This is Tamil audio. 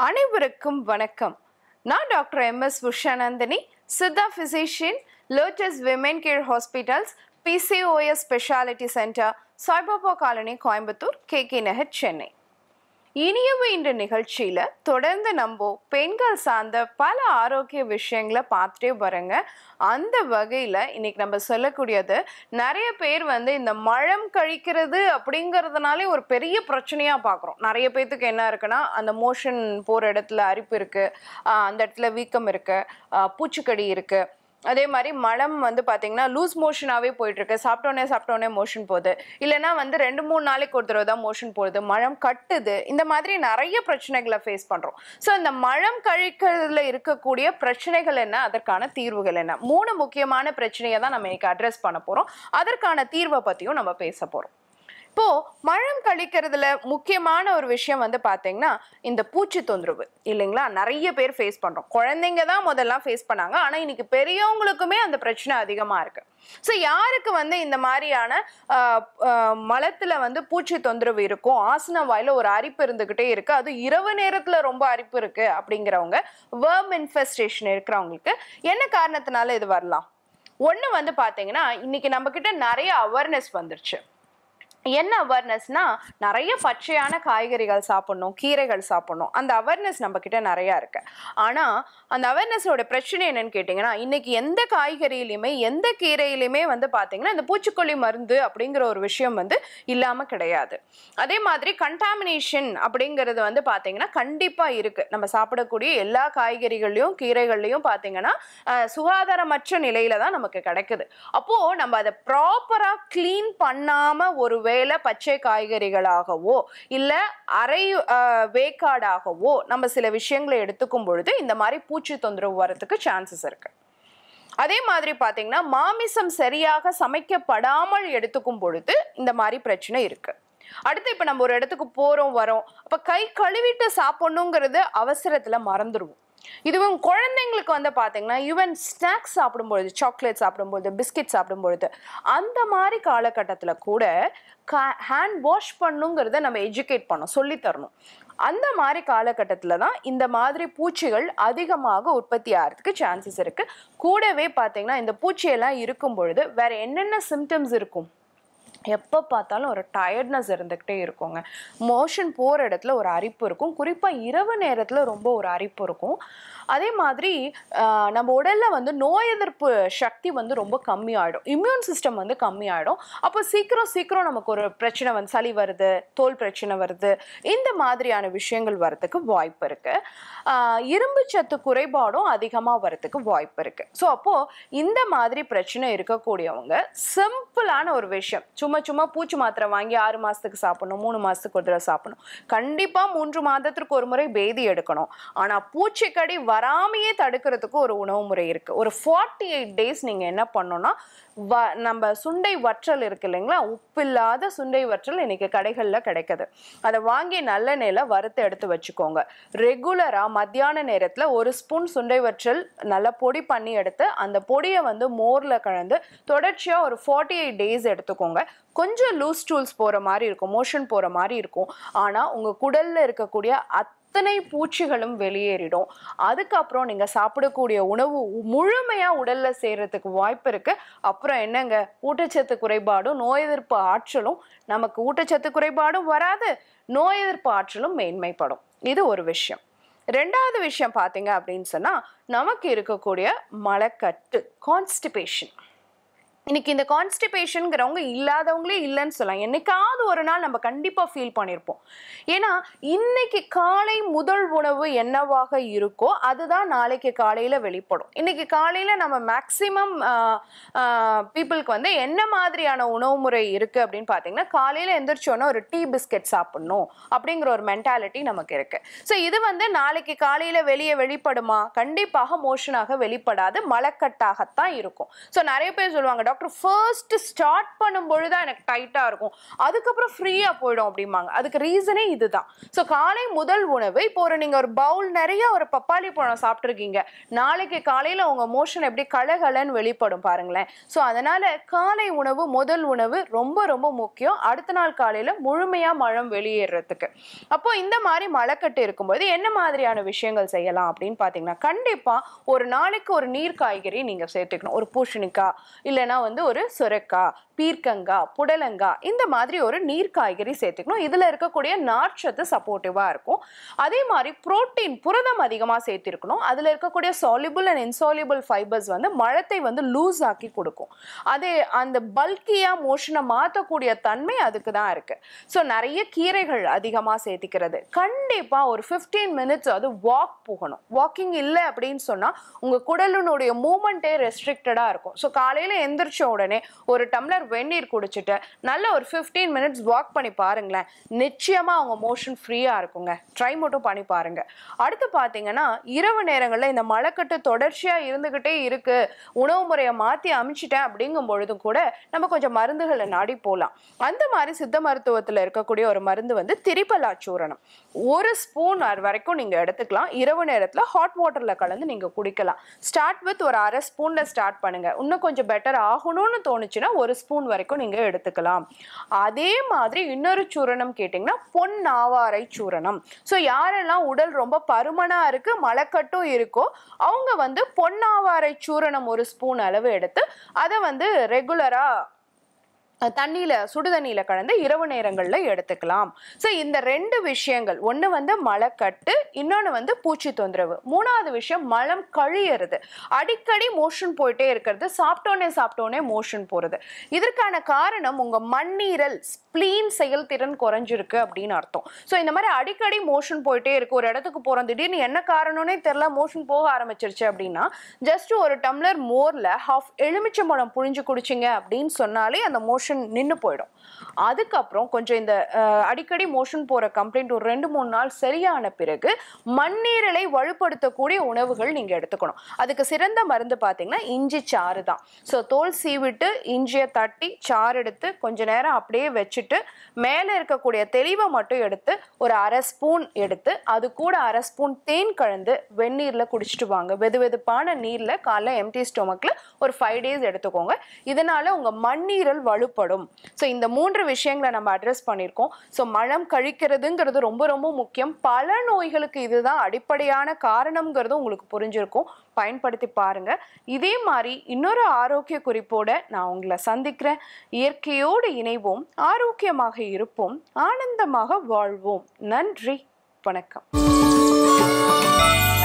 அனைவருக்கும் வணக்கம் நான் doctor M S Ushanandhini Siddha physician lotus women care hospitals PCOS specialty centre Saibaba colony Coimbatore K K Nagar Chennai இனியவு இந்த நிகழ்ச்சியில தொடர்ந்து நம்ம பெண்கள் சார்ந்த பல ஆரோக்கிய விஷயங்களை பார்த்துட்டே வரங்க அந்த வகையில இன்னைக்கு நம்ம சொல்லக்கூடியது நிறைய பேர் வந்து இந்த மழம் கழிக்கிறது அப்படிங்கறதுனாலே ஒரு பெரிய பிரச்சனையா பார்க்குறோம் நிறைய பேர்த்துக்கு என்ன இருக்குன்னா அந்த மோஷன் போற இடத்துல அரிப்பு இருக்கு ஆஹ் அந்த இடத்துல வீக்கம் இருக்கு ஆஹ் பூச்சிக்கடி இருக்கு அதே மாதிரி மலம் வந்து பார்த்தீங்கன்னா லூஸ் மோஷனாகவே போயிட்டு இருக்கு சாப்பிட்டோன்னே சாப்பிட்டோன்னே மோஷன் போகுது இல்லைன்னா வந்து ரெண்டு மூணு நாளைக்கு ஒரு தடவை தான் மோஷன் போகுது மலம் கட்டுது இந்த மாதிரி நிறைய பிரச்சனைகளை ஃபேஸ் பண்ணுறோம் ஸோ இந்த மலம் கழிக்கிறதுல இருக்கக்கூடிய பிரச்சனைகள் என்ன அதற்கான தீர்வுகள் என்ன மூணு முக்கியமான பிரச்சனையை தான் நம்ம இன்னைக்கு அட்ரஸ் பண்ண போகிறோம் அதற்கான தீர்வை பற்றியும் நம்ம பேச போகிறோம் இப்போ மழம் கழிக்கிறதுல முக்கியமான ஒரு விஷயம் வந்து பாத்தீங்கன்னா இந்த பூச்சி தொந்தரவு இல்லைங்களா நிறைய பேர் ஃபேஸ் பண்றோம் குழந்தைங்க தான் முதல்ல ஃபேஸ் பண்ணாங்க ஆனா இன்னைக்கு பெரியவங்களுக்குமே அந்த பிரச்சனை அதிகமா இருக்கு ஸோ யாருக்கு வந்து இந்த மாதிரியான ஆஹ், ஆஹ், மலத்துல வந்து பூச்சி தொந்தரவு இருக்கும் ஆசன வாயில ஒரு அரிப்பு இருந்துகிட்டே இருக்கு அது இரவு நேரத்துல ரொம்ப அரிப்பு இருக்கு அப்படிங்கிறவங்க வேர்ம் இன்ஃபெஸ்டேஷன் இருக்கிறவங்களுக்கு என்ன காரணத்தினால இது வரலாம் ஒன்று வந்து பார்த்தீங்கன்னா இன்னைக்கு நம்ம கிட்ட நிறைய அவேர்னஸ் வந்துருச்சு என்ன அவேர்னஸ்னா நிறைய பச்சையான காய்கறிகள் சாப்பிடணும் கீரைகள் சாப்பிடணும் அந்த அவேர்னஸ் நம்ம கிட்ட நிறையா இருக்கு ஆனா அந்த அவேர்னஸோட பிரச்சனை என்னன்னு கேட்டிங்கன்னா இன்னைக்கு எந்த காய்கறியிலையுமே எந்த கீரையிலையுமே வந்து பார்த்தீங்கன்னா இந்த பூச்சிக்கொல்லி மருந்து அப்படிங்கிற ஒரு விஷயம் வந்து இல்லாம கிடையாது அதே மாதிரி கண்டாமினேஷன் அப்படிங்கிறது வந்து பார்த்தீங்கன்னா கண்டிப்பா இருக்கு நம்ம சாப்பிடக்கூடிய எல்லா காய்கறிகள்லையும் கீரைகள்லையும் பார்த்தீங்கன்னா அஹ், சுகாதாரமற்ற நிலையில தான் நமக்கு கிடைக்குது அப்போ நம்ம அதை ப்ராப்பரா க்ளீன் பண்ணாம ஒருவேளை பச்சை காய்கறிகளாகவோ இல்ல அரை அஹ், வேக்காடாகவோ நம்ம சில விஷயங்களை எடுத்துக்கும் பொழுது இந்த மாதிரி பூச்சி தொந்தரவு வரதுக்கு சான்சஸ் இருக்கு அதே மாதிரி பாத்தீங்கன்னா மாமிசம் சரியாக சமைக்கப்படாமல் எடுத்துக்கும் பொழுது இந்த மாதிரி பிரச்சனை இருக்கு அடுத்து இப்ப நம்ம ஒரு இடத்துக்கு போறோம் வரோம் அப்ப கை கழுவிட்டு சாப்பிடணுங்கிறது அவசரத்துல மறந்துடுவோம் இதுவும் குழந்தைங்களுக்கு வந்து பாத்தீங்கன்னா ஈவன் ஸ்நாக்ஸ் சாப்பிடும்பொழுது சாக்லேட் சாப்பிடும்பொழுது பிஸ்கெட் சாப்பிடும்பொழுது அந்த மாதிரி காலகட்டத்தில் கூட ஹேண்ட் வாஷ் பண்ணுங்கிறத நம்ம எஜுகேட் பண்ணோம் சொல்லி தரணும் அந்த மாதிரி காலகட்டத்தில் தான் இந்த மாதிரி பூச்சிகள் அதிகமாக உற்பத்தி ஆகிறதுக்கு சான்சஸ் இருக்கு கூடவே பார்த்தீங்கன்னா இந்த பூச்சியெல்லாம் இருக்கும் பொழுது வேற என்னென்ன சிம்டம்ஸ் இருக்கும் எப்போ பார்த்தாலும் ஒரு டயர்ட்னஸ் இருந்துக்கிட்டே இருக்குங்க மோஷன் போகிற இடத்துல ஒரு அரிப்பு இருக்கும் குறிப்பாக இரவு நேரத்தில் ரொம்ப ஒரு அரிப்பு இருக்கும் அதே மாதிரி ஆஹ், நம்ம உடலில் வந்து நோய் எதிர்ப்பு சக்தி வந்து ரொம்ப கம்மியாயிடும் இம்யூன் சிஸ்டம் வந்து கம்மியாயிடும் அப்போ சீக்கிரம் சீக்கிரம் நமக்கு ஒரு பிரச்சனை வந்து சளி வருது தோல் பிரச்சனை வருது இந்த மாதிரியான விஷயங்கள் வரதுக்கு வாய்ப்பு இருக்கு ஆஹ், இரும்பு சத்து குறைபாடும் அதிகமாக வரதுக்கு வாய்ப்பு இருக்கு ஸோ அப்போ இந்த மாதிரி பிரச்சனை இருக்கக்கூடியவங்க சிம்பிளான ஒரு விஷயம் சும்மா சும்மா பூச்சி மாத்திரை வாங்கி ஆறு மாசத்துக்கு சாப்பிடணும் மூணு மாசத்துக்கு ஒரு தடவை சாப்பிடணும் கண்டிப்பா மூன்று மாதத்திற்கு ஒரு முறை பேதி எடுக்கணும் ஆனா பூச்சிக்கடி வராமையே தடுக்கிறதுக்கு ஒரு உணவு முறை இருக்கு ஒரு ஃபார்ட்டி எயிட் டேஸ் நீங்க என்ன பண்ணணும்னா வ நம்ம சுண்டை வற்றல் இருக்கு இல்லைங்களா உப்பில்லாத சுண்டை வற்றல் இன்னைக்கு கடைகளில் கிடைக்குது அதை வாங்கி நல்லெண்ணெயில் வறுத்து எடுத்து வச்சுக்கோங்க ரெகுலராக மத்தியான நேரத்தில் ஒரு ஸ்பூன் சுண்டை வற்றல் நல்லா பொடி பண்ணி எடுத்து அந்த பொடியை வந்து மோரில் கலந்து தொடர்ச்சியாக ஒரு ஃபார்ட்டி எயிட் டேஸ் எடுத்துக்கோங்க கொஞ்சம் லூஸ் டூல்ஸ் போகிற மாதிரி இருக்கும் மோஷன் போகிற மாதிரி இருக்கும் ஆனால் உங்கள் குடலில் இருக்கக்கூடிய அத்தனை பூச்சிகளும் வெளியேறிடும் அதுக்கப்புறம் நீங்கள் சாப்பிடக்கூடிய உணவு முழுமையாக உடலில் சேர்றதுக்கு வாய்ப்பு இருக்குது அப்புறம் என்னங்க ஊட்டச்சத்து குறைபாடும் நோய் எதிர்ப்பு ஆற்றலும் நமக்கு ஊட்டச்சத்து குறைபாடும் வராது நோய் எதிர்ப்பு ஆற்றலும் மேன்மைப்படும் இது ஒரு விஷயம் ரெண்டாவது விஷயம் பார்த்தீங்க அப்படின்னு சொன்னால் நமக்கு இருக்கக்கூடிய மலக்கட்டு கான்ஸ்டிபேஷன் இன்னைக்கு இந்த கான்ஸ்டிபேஷனுங்கிறவங்க இல்லாதவங்களே இல்லைன்னு சொல்லலாம் என்னைக்காவது ஒரு நாள் நம்ம கண்டிப்பாக ஃபீல் பண்ணியிருப்போம் ஏன்னா இன்னைக்கு காலை முதல் உணவு என்னவாக இருக்கோ அதுதான் நாளைக்கு காலையில் வெளிப்படும் இன்னைக்கு காலையில் நம்ம மேக்சிமம் பீப்புளுக்கு வந்து என்ன மாதிரியான உணவு முறை இருக்குது அப்படின்னு பார்த்தீங்கன்னா காலையில் எந்திரிச்சோன்னா ஒரு டீ பிஸ்கெட் சாப்பிடணும் அப்படிங்கிற ஒரு மென்டாலிட்டி நமக்கு இருக்கு ஸோ இது வந்து நாளைக்கு காலையில் வெளியே வெளிப்படுமா கண்டிப்பாக மோஷனாக வெளிப்படாது மலக்கட்டாகத்தான் இருக்கும் ஸோ நிறைய பேர் சொல்லுவாங்க டாக்டர் டாக்டர் ஃபர்ஸ்ட் ஸ்டார்ட் பண்ணும் பொழுதுதான் எனக்கு டைட்டா இருக்கும் அதுக்கப்புறம் ஃப்ரீயா போயிடும் அப்படிம்பாங்க அதுக்கு ரீசனே இதுதான் ஸோ காலை முதல் உணவு இப்போ ஒரு நீங்க ஒரு பவுல் நிறைய ஒரு பப்பாளி பழம் சாப்பிட்ருக்கீங்க நாளைக்கு காலையில உங்க மோஷன் எப்படி கலகலன்னு வெளிப்படும் பாருங்களேன் ஸோ அதனால காலை உணவு முதல் உணவு ரொம்ப ரொம்ப முக்கியம் அடுத்த நாள் காலையில முழுமையா மழம் வெளியேறதுக்கு அப்போ இந்த மாதிரி மழைக்கட்டு இருக்கும்போது என்ன மாதிரியான விஷயங்கள் செய்யலாம் அப்படின்னு பார்த்தீங்கன்னா கண்டிப்பா ஒரு நாளைக்கு ஒரு நீர் காய்கறி நீங்க சேர்த்துக்கணும் ஒரு பூசணிக்காய் இல்லைன்னா வந்து ஒரு சுரைக்காய் பீர்க்கங்காய் புடலங்காய் இந்த மாதிரி ஒரு நீர் காய்கறி சேர்த்துக்கணும் இதுல இருக்கக்கூடிய நார்ச்சத்து சப்போர்ட்டிவா இருக்கும் அதே மாதிரி புரோட்டீன் புரதம் அதிகமா சேர்த்திருக்கணும் அதுல இருக்கக்கூடிய சாலிபிள் அண்ட் இன்சாலிபிள் ஃபைபர்ஸ் வந்து மழத்தை வந்து லூஸ் ஆக்கி கொடுக்கும் அதே அந்த பல்கியா மோஷனை மாற்றக்கூடிய தன்மை அதுக்கு தான் இருக்கு ஸோ நிறைய கீரைகள் அதிகமாக சேர்த்திக்கிறது கண்டிப்பாக ஒரு ஃபிஃப்டீன் மினிட்ஸ் அது வாக் போகணும் வாக்கிங் இல்லை அப்படின்னு சொன்னால் உங்கள் குடலினுடைய மூமெண்ட்டே ரெஸ்ட்ரிக்டடாக இருக்கும் ஸோ காலையில் எந்திரிச்ச உடனே ஒரு டம்ளர் வெந்நீர் குடிச்சிட்டு நல்ல ஒரு ஃபிஃப்டீன் மினிட்ஸ் வாக் பண்ணி பாருங்களேன் நிச்சயமாக அவங்க மோஷன் ஃப்ரீயாக இருக்குங்க ட்ரை மட்டும் பண்ணி பாருங்க அடுத்து பார்த்தீங்கன்னா இரவு நேரங்களில் இந்த மழைக்கட்டு தொடர்ச்சியாக இருந்துக்கிட்டே இருக்கு உணவு முறையை மாற்றி அமைச்சிட்டேன் அப்படிங்கும் பொழுதும் கூட நம்ம கொஞ்சம் மருந்துகளை நாடி போகலாம் அந்த மாதிரி சித்த மருத்துவத்தில் இருக்கக்கூடிய ஒரு மருந்து வந்து திரிபலா சூரணம் ஒரு ஸ்பூன் வரைக்கும் நீங்கள் எடுத்துக்கலாம் இரவு நேரத்தில் ஹாட் வாட்டரில் கலந்து நீங்கள் குடிக்கலாம் ஸ்டார்ட் வித் ஒரு அரை ஸ்பூனில் ஸ்டார்ட் பண்ணுங்க இன்னும் கொஞ்சம் பெட்டர் ஆகணும்னு தோணுச்சுன்னா ஒரு ஸ்பூன் வரைக்கும் நீங்கள் எடுத்துக்கலாம் அதே மாதிரி இன்னொரு சூரணம் கேட்டிங்கன்னா பொன் ஆவாரை சூரணம் ஸோ யாரெல்லாம் உடல் ரொம்ப பருமனாக இருக்கு மலைக்கட்டும் இருக்கோ அவங்க வந்து பொன்னாவாரை சூரணம் ஒரு ஸ்பூன் அளவு எடுத்து அதை வந்து ரெகுலராக தண்ணியில் சுடு தண்ணியில் கலந்து இரவு நேரங்களில் எடுத்துக்கலாம் ஸோ இந்த ரெண்டு விஷயங்கள் ஒன்று வந்து மலைக்கட்டு இன்னொன்று வந்து பூச்சி தொந்தரவு மூணாவது விஷயம் மலம் கழியறது அடிக்கடி மோஷன் போயிட்டே இருக்கிறது சாப்பிட்டோன்னே சாப்பிட்டோன்னே மோஷன் போகிறது இதற்கான காரணம் உங்கள் மண்ணீரல் ஸ்ப்ளீன் செயல்திறன் குறைஞ்சிருக்கு அப்படின்னு அர்த்தம் ஸோ இந்த மாதிரி அடிக்கடி மோஷன் போயிட்டே இருக்கு ஒரு இடத்துக்கு போகிறோம் திடீர்னு என்ன காரணம்னே தெரில மோஷன் போக ஆரம்பிச்சிருச்சு அப்படின்னா ஜஸ்ட் ஒரு டம்ளர் மோரில் ஹாஃப் எலுமிச்சம்பழம் புழிஞ்சு குடிச்சிங்க அப்படின்னு சொன்னாலே அந்த மோஷன் நின்று போயிடும் அதுக்கப்புறம் கொஞ்சம் இந்த அஹ், அடிக்கடி மோஷன் போகிற கம்ப்ளைண்ட் ஒரு ரெண்டு மூணு நாள் சரியான பிறகு மண்ணீரலை வலுப்படுத்தக்கூடிய உணவுகள் நீங்கள் எடுத்துக்கணும் அதுக்கு சிறந்த மருந்து பார்த்தீங்கன்னா இஞ்சி சாறு தான் ஸோ தோல் சீவிட்டு இஞ்சியை தட்டி சாறு எடுத்து கொஞ்ச நேரம் அப்படியே வச்சுட்டு மேலே இருக்கக்கூடிய தெளிவை மட்டும் எடுத்து ஒரு அரை ஸ்பூன் எடுத்து அது கூட அரை ஸ்பூன் தேன் கலந்து வெந்நீரில் குடிச்சிட்டு வாங்க வெது வெதுப்பான நீரில் காலைல எம்டி ஸ்டொமக்கில் ஒரு ஃபைவ் டேஸ் எடுத்துக்கோங்க இதனால உங்கள் மண்ணீரல் வலுப்படும் ஸோ இந்த மூன்று விஷயங்களை நம்ம அட்ரஸ் பண்ணியிருக்கோம் ஸோ மலம் கழிக்கிறதுங்கிறது ரொம்ப ரொம்ப முக்கியம் பல நோய்களுக்கு இதுதான் அடிப்படையான காரணம்ங்கிறது உங்களுக்கு புரிஞ்சிருக்கும் பயன்படுத்தி பாருங்க இதே மாதிரி இன்னொரு ஆரோக்கிய குறிப்போட நான் உங்களை சந்திக்கிறேன் இயற்கையோடு இணைவோம் ஆரோக்கியமாக இருப்போம் ஆனந்தமாக வாழ்வோம் நன்றி வணக்கம்